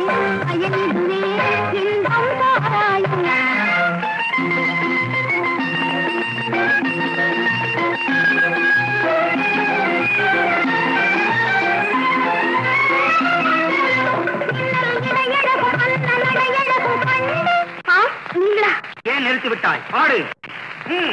அயனிதுவே இன்பம் தாராயோ இடையழகும் அண்ணன் அடையழகும் கண்டு ஆ நீங்களா ஏன் நிறுத்தி விட்டாய் பாடு ம்.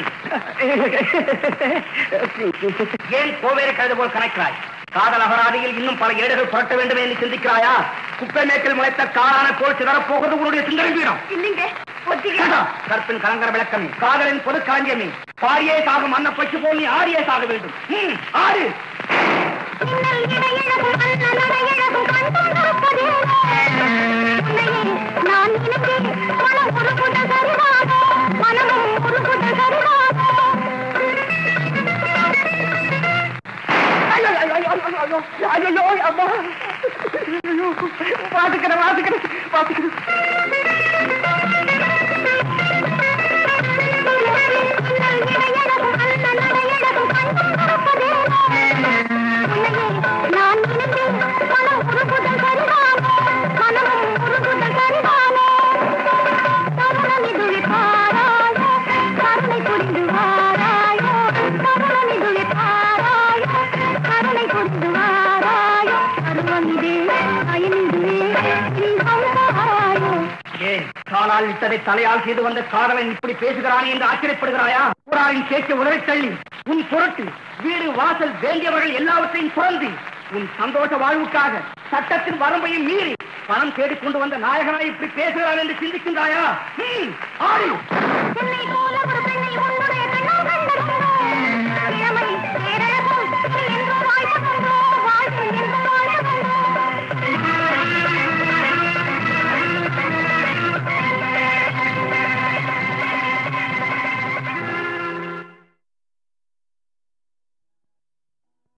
ஏன் கோவேறு கழுது போல் கணக்கிறாய் காதல் அகராதியில் இன்னும் பல ஏடுகள் புரட்ட வேண்டும் என்று சிந்திக்கிறாயா குப்பை மேற்கில் முளைத்த காலான போல் சிதறப் போகிறது உன்னுடைய சிந்தனை வீரம் இல்லைங்க ஒத்திகை கற்பின் கலங்கர விளக்கமே காதலின் பொது களஞ்சியமே பாரியே சாகும் அன்ன பச்சு போல் நீ ஆரியே சாக வேண்டும் ம், ஆறு மின்னல் இடையழகும் அண்ணன் அடையழகும் கண்டுணர்ப்பதே உன்னையே நான் நினைத்தேன் மனம் உருகுட சரிவாக மனமும் உருகுட சரிவாக ஐயோ, ஐயோ, ஐயோ, ஐயோ, ஐயோ, ஐயோ, அம்மா. ஐயோ, வாசிக்கிறேன் வாசிக்கிறேன் வாசிக்கிறேன் மின்னல் இடையழகும் அண்ணன் அடையழகும் கண்டுணர்ப்பதே உன்னையே நான் நினைத்தேன் மனம் உருகுட சரிவாக மனமும் உருகுட சரிவாக தருணம் இதுவே பாராயோ கருணை புரிந்து வாராயோ தருணம் இதுவே பாராயோ கருணை புரிந்து வாராயோ அருவம் இதே அயனிதுவே இன்பம் தாராயோ ஏன் காலால் இட்டதை தலையால் செய்து வந்த காதலன் இப்படி பேசுகிறானே என்று ஆச்சரியப்படுகிறாயா புறாரின் பேச்சை உதறி தள்ளி உன் பொருட்டு வீடு வாசல் வேண்டியவர்கள் எல்லாவற்றையும் துறந்து உன் சந்தோஷ வாழ்வுக்காக சட்டத்தின் வரம்பையும் மீறி பணம் தேடிக் கொண்டு வந்த நாயகனாய் இப்படி பேசுகிறான் என்று சிந்திக்கின்றாயா ம், ஆடி